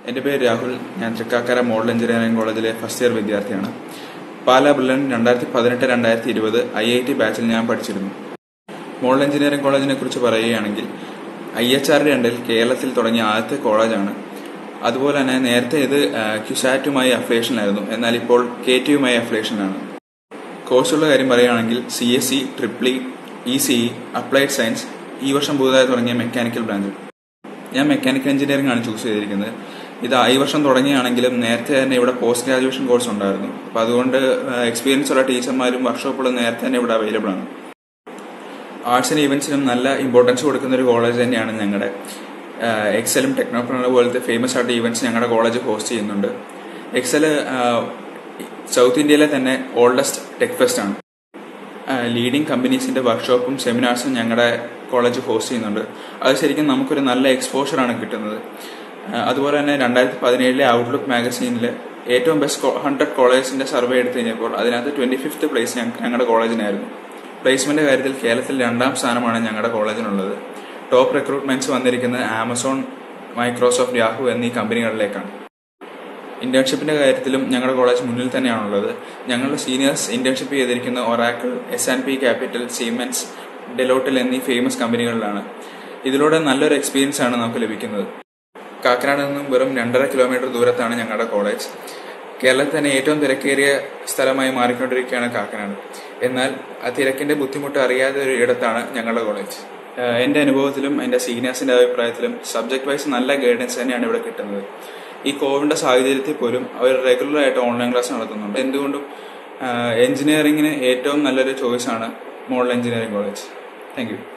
എൻ്റെ പേര് രാഹുൽ ഞാൻ തൃക്കാക്കര മോഡൽ എഞ്ചിനീയറിംഗ് കോളേജിലെ ഫസ്റ്റ് ഇയർ വിദ്യാർത്ഥിയാണ് പാലാ ബുള്ളൻ രണ്ടായിരത്തി പതിനെട്ട് രണ്ടായിരത്തി ഇരുപത് ഐ ഐ ടി ബാച്ചിൽ ഞാൻ പഠിച്ചിരുന്നു മോഡൽ എഞ്ചിനീയറിംഗ് കോളേജിനെ കുറിച്ച് പറയുകയാണെങ്കിൽ ഐ എച്ച് ആർ രണ്ടിൽ കേരളത്തിൽ തുടങ്ങിയ ആദ്യത്തെ കോളേജാണ് അതുപോലെ തന്നെ നേരത്തെ ഇത് ക്യുസാറ്റുമായി അഫിലിയേഷനിലായിരുന്നു എന്നാൽ ഇപ്പോൾ കെ ടിയുമായി അഫിലിയേഷനിലാണ് കോഴ്സുള്ള കാര്യം പറയുകയാണെങ്കിൽ C S C triple E C applied science ഈ വർഷം പുതുതായി തുടങ്ങിയ മെക്കാനിക്കൽ ബ്രാഞ്ച് ഞാൻ മെക്കാനിക്കൽ എഞ്ചിനീയറിംഗ് ആണ് ചൂസ് ചെയ്തിരിക്കുന്നത് ഇത് ഈ വർഷം തുടങ്ങിയാണെങ്കിലും നേരത്തെ തന്നെ ഇവിടെ പോസ്റ്റ് ഗ്രാജുവേഷൻ കോഴ്സ് ഉണ്ടായിരുന്നു അപ്പം അതുകൊണ്ട് എക്സ്പീരിയൻസ് ഉള്ള ടീച്ചർമാരും വർക്ക്ഷോപ്പുകളും നേരത്തെ തന്നെ ഇവിടെ അവൈലബിൾ ആണ് ആർട്സിനും ഇവന്റ്സിനും നല്ല ഇമ്പോർട്ടൻസ് കൊടുക്കുന്ന ഒരു കോളേജ് തന്നെയാണ് ഞങ്ങളുടെ എക്സലും ടെക്നോപ്രണർ പോലത്തെ ഫേമസ് ആയിട്ട് ഇവന്റ്സ് ഞങ്ങളുടെ കോളേജ് ഹോസ്റ്റ് ചെയ്യുന്നുണ്ട് എക്സൽ സൗത്ത് ഇന്ത്യയിലെ തന്നെ ഓൾഡസ്റ്റ് ടെക് ഫെസ്റ്റ് ആണ് ലീഡിംഗ് കമ്പനീസിന്റെ വർക്ക്ഷോപ്പും സെമിനാർസും ഞങ്ങളുടെ കോളേജ് ഹോസ്റ്റ് ചെയ്യുന്നുണ്ട് അത് ശരിക്കും നമുക്കൊരു നല്ല എക്സ്പോഷറാണ് കിട്ടുന്നത് അതുപോലെ തന്നെ രണ്ടായിരത്തി പതിനേഴിലെ ഔട്ട്ലുക്ക് മാഗസീനിൽ ഏറ്റവും ബെസ്റ്റ് ഹൺഡ്രഡ് കോളേജിന്റെ സർവേ എടുത്തു കഴിഞ്ഞപ്പോൾ അതിനകത്ത് ട്വന്റി ഫിഫ്ത്ത് പ്ലേസ് ഞങ്ങളുടെ കോളേജിനായിരുന്നു പ്ലേസ്മെന്റ് കാര്യത്തിൽ കേരളത്തിൽ രണ്ടാം സ്ഥാനമാണ് ഞങ്ങളുടെ കോളേജിനുള്ളത് ടോപ്പ് റിക്രൂട്ട്മെന്റ്സ് വന്നിരിക്കുന്നത് ആമസോൺ മൈക്രോസോഫ്റ്റ് യാഹു എന്നീ കമ്പനികളിലേക്കാണ് ഇന്റേൺഷിപ്പിന്റെ കാര്യത്തിലും ഞങ്ങളുടെ കോളേജ് മുന്നിൽ തന്നെയാണുള്ളത് ഞങ്ങളുടെ സീനിയേഴ്സ് ഇന്റേൺഷിപ്പ് ചെയ്തിരിക്കുന്ന Oracle S and P Capital Siemens ഡെലോട്ടിൽ എന്നീ ഫേമസ് കമ്പനികളിലാണ് ഇതിലൂടെ നല്ലൊരു എക്സ്പീരിയൻസ് ആണ് നമുക്ക് ലഭിക്കുന്നത് കാക്കനാട് നിന്നും വെറും രണ്ടര കിലോമീറ്റർ ദൂരത്താണ് ഞങ്ങളുടെ കോളേജ് കേരളത്തിൽ തന്നെ ഏറ്റവും തിരക്കേറിയ സ്ഥലമായി മാറിക്കൊണ്ടിരിക്കുകയാണ് കാക്കനാട് എന്നാൽ ആ തിരക്കിന്റെ ബുദ്ധിമുട്ട് അറിയാതെ ഒരു ഇടത്താണ് ഞങ്ങളുടെ കോളേജ് എൻ്റെ അനുഭവത്തിലും എൻ്റെ സീനിയേഴ്സിന്റെ അഭിപ്രായത്തിലും സബ്ജക്ട് വൈസ് നല്ല ഗൈഡൻസ് തന്നെയാണ് ഇവിടെ കിട്ടുന്നത് ഈ കോവിഡിന്റെ സാഹചര്യത്തിൽ പോലും അവർ റെഗുലർ ആയിട്ട് ഓൺലൈൻ ക്ലാസ് നടത്തുന്നുണ്ട് എന്തുകൊണ്ടും എഞ്ചിനീയറിംഗിന് ഏറ്റവും നല്ലൊരു ചോയ്സാണ് model engineering college thank U